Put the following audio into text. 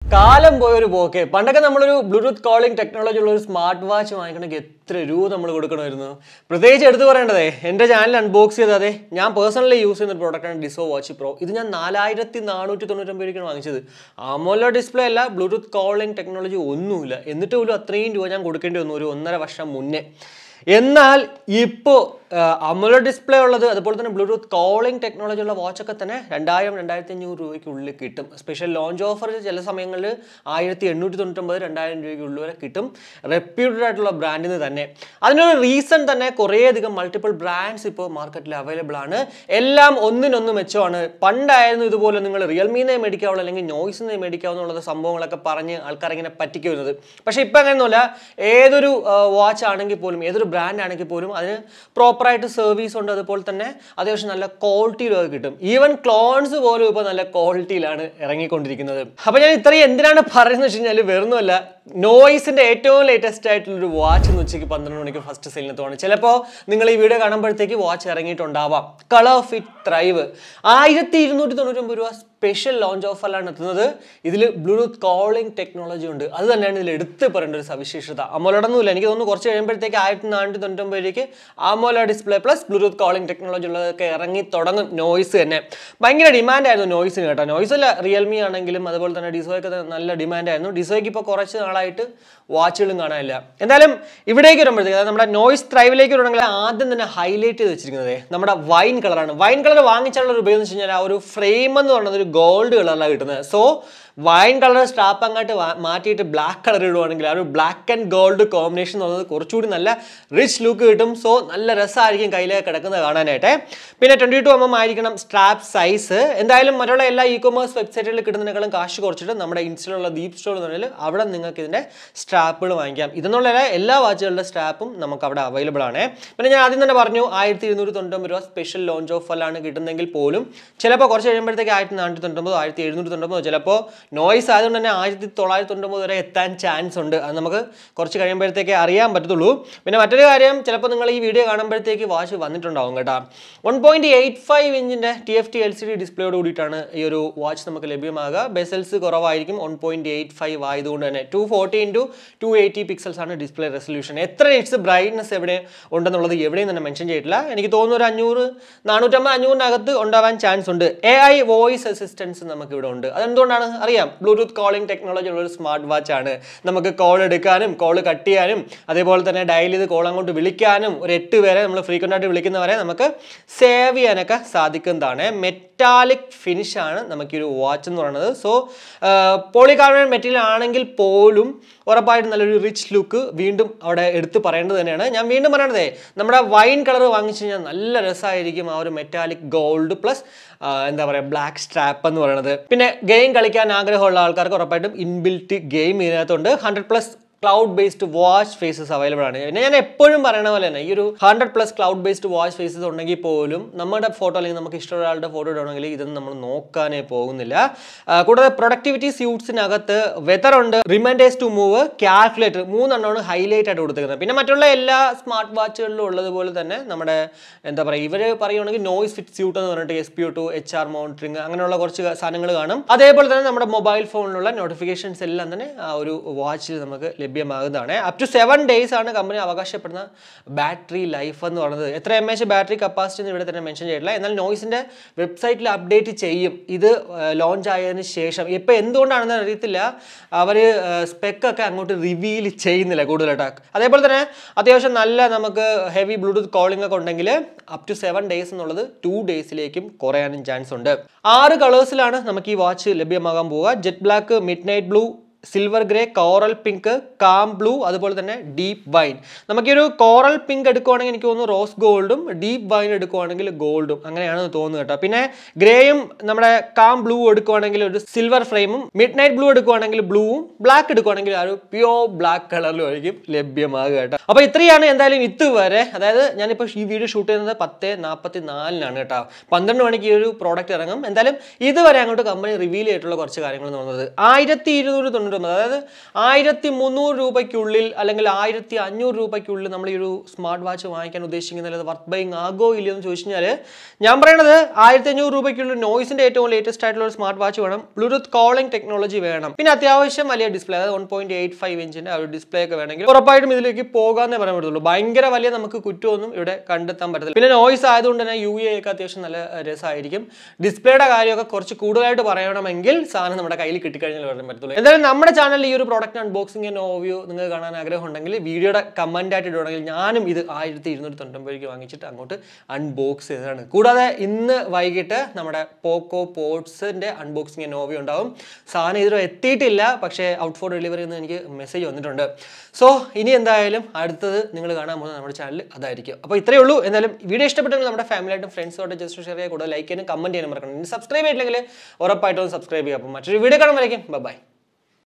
കാലം പോയൊരു പോക്കെ പണ്ടൊക്കെ നമ്മളൊരു ബ്ലൂടൂത്ത് കോളിംഗ് ടെക്നോളജി ഉള്ള ഒരു സ്മാർട്ട് വാച്ച് വാങ്ങിക്കണമെങ്കിൽ എത്ര രൂപ നമ്മൾ കൊടുക്കണമായിരുന്നു പ്രത്യേകിച്ച് എടുത്തു പറയേണ്ടതേ എൻ്റെ ചാനൽ അൺബോക്സ് ചെയ്തതെ ഞാൻ പേഴ്സണലി യൂസ് ചെയ്യുന്ന ഒരു പ്രോഡക്റ്റാണ് ഡിസോ വാച്ച് പ്രോ ഇത് ഞാൻ നാലായിരത്തി നാനൂറ്റി തൊണ്ണൂറ്റൊമ്പത് രൂപയ്ക്കാണ് വാങ്ങിച്ചത് ആമോല ഡിസ്പ്ലേ അല്ല ബ്ലൂടൂത്ത് കോളിംഗ് ടെക്നോളജി ഒന്നുമില്ല എന്നിട്ട് പോലും അത്രയും രൂപ ഞാൻ കൊടുക്കേണ്ടി വന്നു ഒരു ഒന്നര വർഷം മുന്നേ എന്നാൽ ഇപ്പോൾ അമല ഡിസ്പ്ലേ ഉള്ളത് അതുപോലെ തന്നെ ബ്ലൂടൂത്ത് കോളിംഗ് ടെക്നോളജി ഉള്ള വാച്ചൊക്കെ തന്നെ രണ്ടായിരം രണ്ടായിരത്തി അഞ്ഞൂറ് രൂപയ്ക്കുള്ളിൽ കിട്ടും സ്പെഷ്യൽ ലോഞ്ച് ഓഫർ ചില സമയങ്ങളിൽ ആയിരത്തി എണ്ണൂറ്റി തൊണ്ണൂറ്റൊമ്പത് രണ്ടായിരം രൂപയ്ക്കുള്ളിൽ വരെ കിട്ടും റെപ്യൂട്ടഡ് ആയിട്ടുള്ള ബ്രാൻഡിന് തന്നെ അതിനൊരു റീസൺ തന്നെ കുറേയധികം മൾട്ടിപ്പിൾ ബ്രാൻഡ്സ് ഇപ്പോൾ മാർക്കറ്റിൽ അവൈലബിൾ ആണ് എല്ലാം ഒന്നിനൊന്ന് മെച്ചമാണ് പണ്ടായിരുന്നു ഇതുപോലെ നിങ്ങൾ റിയൽമീനെ മേടിക്കാവുള്ളൂ അല്ലെങ്കിൽ നോയ്സിനെ മേടിക്കാവുന്നുള്ള സംഭവങ്ങളൊക്കെ പറഞ്ഞ് ആൾക്കാർ ഇങ്ങനെ പറ്റിക്കുന്നത് പക്ഷേ ഇപ്പം അങ്ങനെയൊന്നുമല്ല ഏതൊരു വാച്ച് ആണെങ്കിൽ പോലും ഏതൊരു ബ്രാൻഡ് ആണെങ്കിൽ പോലും അതിന് പ്രോപ്പറായിട്ട് സർവീസ് ഉണ്ട് അതുപോലെ തന്നെ അത്യാവശ്യം നല്ല ക്വാളിറ്റിയിലൊക്കെ കിട്ടും ഈവൻ ക്ലോൺസ് പോലും ഇപ്പോൾ നല്ല ക്വാളിറ്റിയിലാണ് ഇറങ്ങിക്കൊണ്ടിരിക്കുന്നത് അപ്പോൾ ഞാൻ ഇത്രയും എന്തിനാണ് പറയുന്നത് വെച്ച് കഴിഞ്ഞാൽ വെറുന്നുമല്ല നോയ്സിന്റെ ഏറ്റവും ലേറ്റസ്റ്റ് ആയിട്ടുള്ള ഒരു വാച്ച് എന്ന് ഉച്ചയ്ക്ക് പന്ത്രണ്ട് മണിക്ക് ഫസ്റ്റ് സെയിലിനെത്തുവാണ് ചിലപ്പോൾ നിങ്ങൾ ഈ വീഡിയോ കാണുമ്പോഴത്തേക്ക് വാച്ച് ഇറങ്ങിയിട്ടുണ്ടാവാം കളർ ഫിറ്റ് ത്രൈവ് ആയിരത്തി ഇരുന്നൂറ്റി തൊണ്ണൂറ്റൊമ്പത് രൂപ സ്പെഷ്യൽ ലോഞ്ച് ഓഫറിലാണ് എത്തുന്നത് ഇതിൽ ബ്ലൂടൂത്ത് കോളിംഗ് ടെക്നോളജി ഉണ്ട് അത് തന്നെയാണ് ഇതിൽ എടുത്ത് പറയേണ്ട ഒരു സവിശേഷത അമോലടൊന്നുമില്ല എനിക്ക് തോന്നുന്നു കുറച്ച് കഴിയുമ്പോഴത്തേക്ക് ആയിരത്തി നാനൂറ്റി തൊണ്ണൂറ്റൊമ്പത് രൂപയ്ക്ക് AMOLED display plus bluetooth calling technology ഉള്ളതൊക്കെ ഇറങ്ങി തുടങ്ങും നോയ്സ് തന്നെ ഭയങ്കര ഡിമാൻഡായിരുന്നു നോയ്സിന് കേട്ടോ നോയ്സ് അല്ല റിയൽമി ആണെങ്കിലും അതുപോലെ തന്നെ ഡിസോയ്ക്ക് നല്ല ഡിമാൻഡായിരുന്നു ഡിസോയ്ക്ക് ഇപ്പോൾ കുറച്ച് നാളായിട്ട് വാച്ചുകളും കാണാനില്ല എന്തായാലും ഇവിടേക്ക് വരുമ്പോഴത്തേക്ക് അതായത് നമ്മുടെ നോയ്സ് ത്രൈവിലേക്ക് വരുവാണെങ്കിൽ ആദ്യം തന്നെ ഹൈലൈറ്റ് ചെയ്ത് വെച്ചിരിക്കുന്നത് നമ്മുടെ വൈൻ കളറാണ് വൈൻ കളർ വാങ്ങിച്ചാലുള്ള ഒരു ഉപയോഗം എന്ന് വെച്ച് കഴിഞ്ഞാൽ ആ ഒരു ഫ്രെയിം എന്ന് പറയുന്നത് ഒരു ഗോൾഡ് കളറിലാണ് കിട്ടുന്നത് സോ വൈൻ കളർ സ്റ്റാപ്പ് അങ്ങോട്ട് മാറ്റിയിട്ട് ബ്ലാക്ക് കളർ ഇടുവാണെങ്കിൽ ആ ഒരു ബ്ലാക്ക് ആൻഡ് ഗോൾഡ് കോമ്പിനേഷൻ എന്ന് പറയുന്നത് കുറച്ചുകൂടി നല്ല റിച്ച് ലുക്ക് കിട്ടും സോ നല്ല രസമായിരിക്കും കയ്യിലേക്ക് കിടക്കുന്നത് കാണാനായിട്ട് പിന്നെ ട്വൻറ്റി ടു എം എം ആയിരിക്കണം സ്ട്രാപ്പ് സൈസ് എന്തായാലും മറ്റുള്ള എല്ലാ ഇ കൊമേഴ്സ് വെബ്സൈറ്റുകളിൽ കിട്ടുന്നതിനേക്കാളും കാശ് കുറച്ചിട്ട് നമ്മുടെ ഇൻസ്റ്റയിലുള്ള ദീപ് സ്റ്റോർ എന്ന് പറഞ്ഞാൽ അവിടെ നിങ്ങൾക്ക് ഇതിൻ്റെ സ്ട്രാപ്പുകൾ വാങ്ങിക്കാം ഇതെന്നുള്ള എല്ലാ വാച്ചുകളുടെ സ്ട്രാപ്പും നമുക്ക് അവിടെ അവൈലബിൾ ആണ് പിന്നെ ഞാൻ ആദ്യം തന്നെ പറഞ്ഞു ആയിരത്തി ഇരുന്നൂറ്റി തൊണ്ണൂറ്റൊമ്പത് രൂപ സ്പെഷ്യൽ ലോഞ്ച് ഓഫറിലാണ് കിട്ടുന്നെങ്കിൽ പോലും ചിലപ്പോൾ കുറച്ച് കഴിയുമ്പോഴത്തേക്ക് ആയിരത്തി നാനൂറ്റി തൊണ്ണൂറ്റൊമ്പത് ആയിരത്തി എഴുന്നൂറ്റി തൊണ്ണൂറ്റൊമ്പത് ചിലപ്പോൾ നോയ്സ് ആയതുകൊണ്ട് തന്നെ ആയിരത്തി തൊള്ളായിരത്തി തൊണ്ണൂറ്റൊമ്പത് വരെ എത്താൻ ചാൻസ് ഉണ്ട് അത് നമുക്ക് കുറച്ച് കഴിയുമ്പോഴത്തേക്ക് അറിയാൻ പറ്റത്തുള്ളൂ പിന്നെ മറ്റൊരു കാര്യം ചിലപ്പോൾ നിങ്ങൾ ഈ വീഡിയോ കാണുമ്പോഴത്തേക്ക് വാച്ച് വന്നിട്ടുണ്ടാവും കേട്ടോ വൺ പോയിന്റ് എയ്റ്റ് ഫൈവ് ഇഞ്ചിൻ്റെ T F T L C D ഡിസ്പ്ലേയോട് കൂടിയിട്ടാണ് ഈ ഒരു വാച്ച് നമുക്ക് ലഭ്യമാകുക ബെസൽസ് കുറവായിരിക്കും വൺ പോയിന്റ് എയ്റ്റ് ഫൈവ് ആയതുകൊണ്ട് തന്നെ two forty into two eighty pixels ആണ് ഡിസ്പ്ലേ റെസൊല്യൂഷൻ എത്ര ഇറ്റ്സ് ബ്രൈറ്റ്നസ് എവിടെ ഉണ്ടെന്നുള്ളത് എവിടെയും തന്നെ മെൻഷൻ ചെയ്തിട്ടില്ല എനിക്ക് തോന്നുന്നു ഒരു അഞ്ഞൂറ് നാനൂറ്റമ്പത് അഞ്ഞൂറിനകത്ത് ഉണ്ടാവാൻ ചാൻസ് ഉണ്ട് എ ഐ വോയിസ് അസിസ്റ്റൻസ് നമുക്ക് ഇവിടെ ഉണ്ട് അതെന്തുകൊണ്ടാണ് അറിയാം ബ്ലൂടൂത്ത് കോളിംഗ് ടെക്നോളജി ഉള്ള ഒരു സ്മാർട്ട് വാച്ച് ആണ് നമുക്ക് കോൾ എടുക്കാനും കോൾ കട്ട് ചെയ്യാനും അതേപോലെ തന്നെ ഡയൽ ചെയ്ത് കോൾ അങ്ങോട്ട് വിളിക്കാനും ഒരു എട്ട് പേരെ നമ്മൾ ഫ്രീക്വൻ്റ് ആയിട്ട് വിളിക്കുന്നവരെ നമുക്ക് സേവ് ചെയ്യാനൊക്കെ സാധിക്കുന്നതാണ് മെറ്റാലിക് ഫിനിഷ് ആണ് നമുക്ക് ഈ ഒരു വാച്ച് എന്ന് പറയുന്നത് സോ പോളികാർബണേറ്റ് മെറ്റീരിയൽ ആണെങ്കിൽ പോലും ഉറപ്പായിട്ടും നല്ലൊരു റിച്ച് ലുക്ക് വീണ്ടും അവിടെ എടുത്ത് പറയേണ്ടത് തന്നെയാണ് ഞാൻ വീണ്ടും പറയണതേ നമ്മുടെ വൈൻ കളർ വാങ്ങിച്ചു കഴിഞ്ഞാൽ നല്ല രസമായിരിക്കും ആ ഒരു മെറ്റാലിക് ഗോൾഡ് പ്ലസ് എന്താ പറയുക ബ്ലാക്ക് സ്ട്രാപ്പ് എന്ന് പറയുന്നത് പിന്നെ ഗെയിം കളിക്കാൻ ആഗ്രഹമുള്ള ആൾക്കാർക്ക് ഉറപ്പായിട്ടും ഇൻബിൽറ്റ് ഗെയിം ഇതിനകത്തുണ്ട് hundred plus cloud based watch faces available ആണ് പിന്നെ ഞാൻ എപ്പോഴും പറയണ പോലെ തന്നെ ഈ ഒരു hundred plus cloud based watch faces ഉണ്ടെങ്കിൽ പോലും നമ്മുടെ ഫോട്ടോ അല്ലെങ്കിൽ നമുക്ക് ഇഷ്ടമുള്ള ഒരാളുടെ ഫോട്ടോ ഇടണമെങ്കിൽ ഇതൊന്നും നമ്മൾ നോക്കാനേ പോകുന്നില്ല ആ, കൂടാതെ പ്രൊഡക്ടിവിറ്റി സ്യൂട്ട്സിനകത്ത് വെതർ ഉണ്ട് റിമൈൻഡേഴ്സ് ടു മൂവ് കാൽക്കുലേറ്റർ മൂന്നെണ്ണമാണ് ഹൈലൈറ്റ് ആയിട്ട് കൊടുത്തിരിക്കുന്നത് പിന്നെ മറ്റുള്ള എല്ലാ സ്മാർട്ട് വാച്ചുകളിലും ഉള്ളതുപോലെ തന്നെ നമ്മുടെ എന്താ പറയുക ഇവർ പറയുകയാണെങ്കിൽ നോയ്സ് ഫിറ്റ് സ്യൂട്ട് എന്ന് പറഞ്ഞിട്ട് S P two H R monitoring അങ്ങനെയുള്ള കുറച്ച് സാധനങ്ങൾ കാണും അതേപോലെ തന്നെ നമ്മുടെ മൊബൈൽ ഫോണിലുള്ള നോട്ടിഫിക്കേഷൻസ് എല്ലാം തന്നെ ആ ഒരു വാച്ചിൽ നമുക്ക് ലഭ്യമാകുന്നതാണ് അപ് ടു സെവൻ ഡേയ്സ് ആണ് കമ്പനി അവകാശപ്പെടുന്ന ബാറ്ററി ലൈഫ് എന്ന് പറയുന്നത് എത്ര എം എച്ച് ബാറ്ററി കപ്പാസിറ്റി എന്ന് ഇവിടെ തന്നെ മെൻഷൻ ചെയ്തിട്ടില്ല എന്നാൽ നോയ്സിന്റെ വെബ്സൈറ്റിൽ അപ്ഡേറ്റ് ചെയ്യും ഇത് ലോഞ്ച് ആയതിനു ശേഷം ഇപ്പം എന്തുകൊണ്ടാണെന്ന് അറിയത്തില്ല അവർ സ്പെക്കൊക്കെ അങ്ങോട്ട് റിവീൽ ചെയ്യുന്നില്ല കൂടുതലായിട്ട് അതേപോലെ തന്നെ അത്യാവശ്യം നല്ല നമുക്ക് ഹെവി ബ്ലൂടൂത്ത് കോളിംഗ് ഒക്കെ ഉണ്ടെങ്കിൽ അപ് ടു സെവൻ ഡേയ്സ് എന്നുള്ളത് ടു ഡേയ്സിലേക്കും കുറയാനും ചാൻസ് ഉണ്ട് ആറ് കളേഴ്സിലാണ് നമുക്ക് ഈ വാച്ച് ലഭ്യമാകാൻ പോവുക jet black midnight blue silver grey coral pink calm blue അതുപോലെ തന്നെ ഡീപ്പ് വൈൻ നമുക്ക് ഈ ഒരു കോറൽ പിങ്ക് എടുക്കുവാണെങ്കിൽ എനിക്ക് തോന്നുന്നു റോസ് ഗോൾഡും ഡീപ്പ് വൈൻ എടുക്കുവാണെങ്കിൽ ഗോൾഡും അങ്ങനെയാണ് തോന്നുന്നത് കേട്ടോ പിന്നെ ഗ്രേയും നമ്മുടെ കാം ബ്ലൂ എടുക്കുവാണെങ്കിൽ ഒരു സിൽവർ ഫ്രെയിമും മിഡ് നൈറ്റ് ബ്ലൂ എടുക്കുവാണെങ്കിൽ ബ്ലൂവും ബ്ലാക്ക് എടുക്കുവാണെങ്കിൽ ആ ഒരു പ്യോർ ബ്ലാക്ക് കളറിലും ആയിരിക്കും ലഭ്യമാകുക കേട്ടോ അപ്പോൾ ഇത്രയാണ് എന്തായാലും ഇതുവരെ അതായത് ഞാനിപ്പോൾ ഈ വീഡിയോ ഷൂട്ട് ചെയ്യുന്നത് പത്ത് നാൽപ്പത്തി നാലിനാണ് കേട്ടോ പന്ത്രണ്ട് മണിക്ക് ഈ ഒരു പ്രോഡക്റ്റ് ഇറങ്ങും എന്തായാലും ഇതുവരെ അങ്ങോട്ട് കമ്പനി റിവീൽ ചെയ്തിട്ടുള്ള കുറച്ച് കാര്യങ്ങൾ എന്ന് പറയുന്നത് ആയിരത്തി ഇരുന്നൂറ് തൊണ്ണൂറ്റൊമ്പത് അതായത് ആയിരത്തി മുന്നൂറ് രൂപയ്ക്കുള്ളിൽ അല്ലെങ്കിൽ ആയിരത്തി അഞ്ഞൂറ് രൂപയ്ക്കുള്ളിൽ നമ്മൾ ഈ ഒരു സ്മാർട്ട് വാച്ച് വാങ്ങിക്കാൻ ഉദ്ദേശിക്കുന്നില്ല അത് വർത്ത് ബൈങ് ആകോ ഇല്ലയോ എന്ന് ചോദിച്ചു കഴിഞ്ഞാൽ ഞാൻ പറയണത് ആയിരത്തി അഞ്ഞൂറ് രൂപയ്ക്കുള്ളിൽ നോയ്സിന്റെ ഏറ്റവും ലേറ്റസ്റ്റ് ആയിട്ടുള്ള ഒരു സ്മാർട്ട് വാച്ച് വേണം ബ്ലൂടൂത്ത് കോളിംഗ് ടെക്നോളജി വേണം പിന്നെ അത്യാവശ്യം വലിയ ഡിസ്പ്ലേ അതായത് വൺ പോയിന്റ് എയ്റ്റ് ഫൈവ് ഇഞ്ചിന്റെ ആ ഒരു ഡിസ്പ്ലേ ഒക്കെ വേണമെങ്കിൽ ഉറപ്പായിട്ടും ഇതിലേക്ക് പോകാന്നേ പറയാൻ പറ്റുള്ളൂ ഭയങ്കര വലിയ നമുക്ക് കുറ്റമൊന്നും ഇവിടെ കണ്ടെത്താൻ പറ്റത്തില്ല പിന്നെ നോയ്സ് ആയതുകൊണ്ട് തന്നെ യു എ ഒക്കെ അത്യാവശ്യം നല്ല രസമായിരിക്കും ഡിസ്പ്ലേയുടെ കാര്യമൊക്കെ കുറച്ച് കൂടുതലായിട്ട് പറയണമെങ്കിൽ സാധനം നമ്മുടെ കയ്യിൽ കിട്ടിക്കഴിഞ്ഞാൽ പറയാൻ പറ്റത്തുള്ളൂ എന്തായാലും നമ്മുടെ ചാനലിൽ ഈ ഒരു പ്രോഡക്റ്റ് അൺബോക്സിംഗ് ആൻഡ് ഓവ്യൂ നിങ്ങൾക്ക് കാണാൻ ആഗ്രഹം ഉണ്ടെങ്കിൽ വീഡിയോയുടെ കമന്റ് ആയിട്ട് ഇടുകയാണെങ്കിൽ ഞാനും ഇത് ആയിരത്തി ഇരുന്നൂറ്റി തൊണ്ണൂറ്റൊമ്പത് രൂപയ്ക്ക് വാങ്ങിച്ചിട്ട് അങ്ങോട്ട് അൺബോക്സ് ചെയ്തതാണ് കൂടാതെ ഇന്ന് വൈകിട്ട് നമ്മുടെ പോക്കോ പോർട്സിന്റെ അൺബോക്സിംഗ് ആൻഡ് ഓവ്യൂ ഉണ്ടാവും സാധനം ഇതുവരെ എത്തിയിട്ടില്ല പക്ഷേ ഔട്ട് ഫോർ ഡെലിവറി എന്ന് എനിക്ക് മെസ്സേജ് വന്നിട്ടുണ്ട് സോ ഇനി എന്തായാലും അടുത്തത് നിങ്ങൾ കാണാൻ പോകുന്നത് നമ്മുടെ ചാനൽ അതായിരിക്കും അപ്പോൾ ഇത്രയേ ഉള്ളൂ എന്തായാലും വീഡിയോ ഇഷ്ടപ്പെട്ടെങ്കിൽ നമ്മുടെ ഫാമിലിയായിട്ടും ഫ്രണ്ട്സുമായിട്ട് ജസ്റ്റ് ഷെയർ ചെയ്യുക കൂടുതൽ ലൈക്ക് ചെയ്യാനും കമന്റ് ചെയ്യാനും മറക്കണം സബ്സ്ക്രൈബ് ചെയ്തില്ലെങ്കിൽ ഉറപ്പായിട്ടും സബ്സ്ക്രൈബ് ചെയ്യുക അപ്പോൾ മറ്റൊരു വീഡിയോ കാണുമ്പോഴേക്കും ബൈ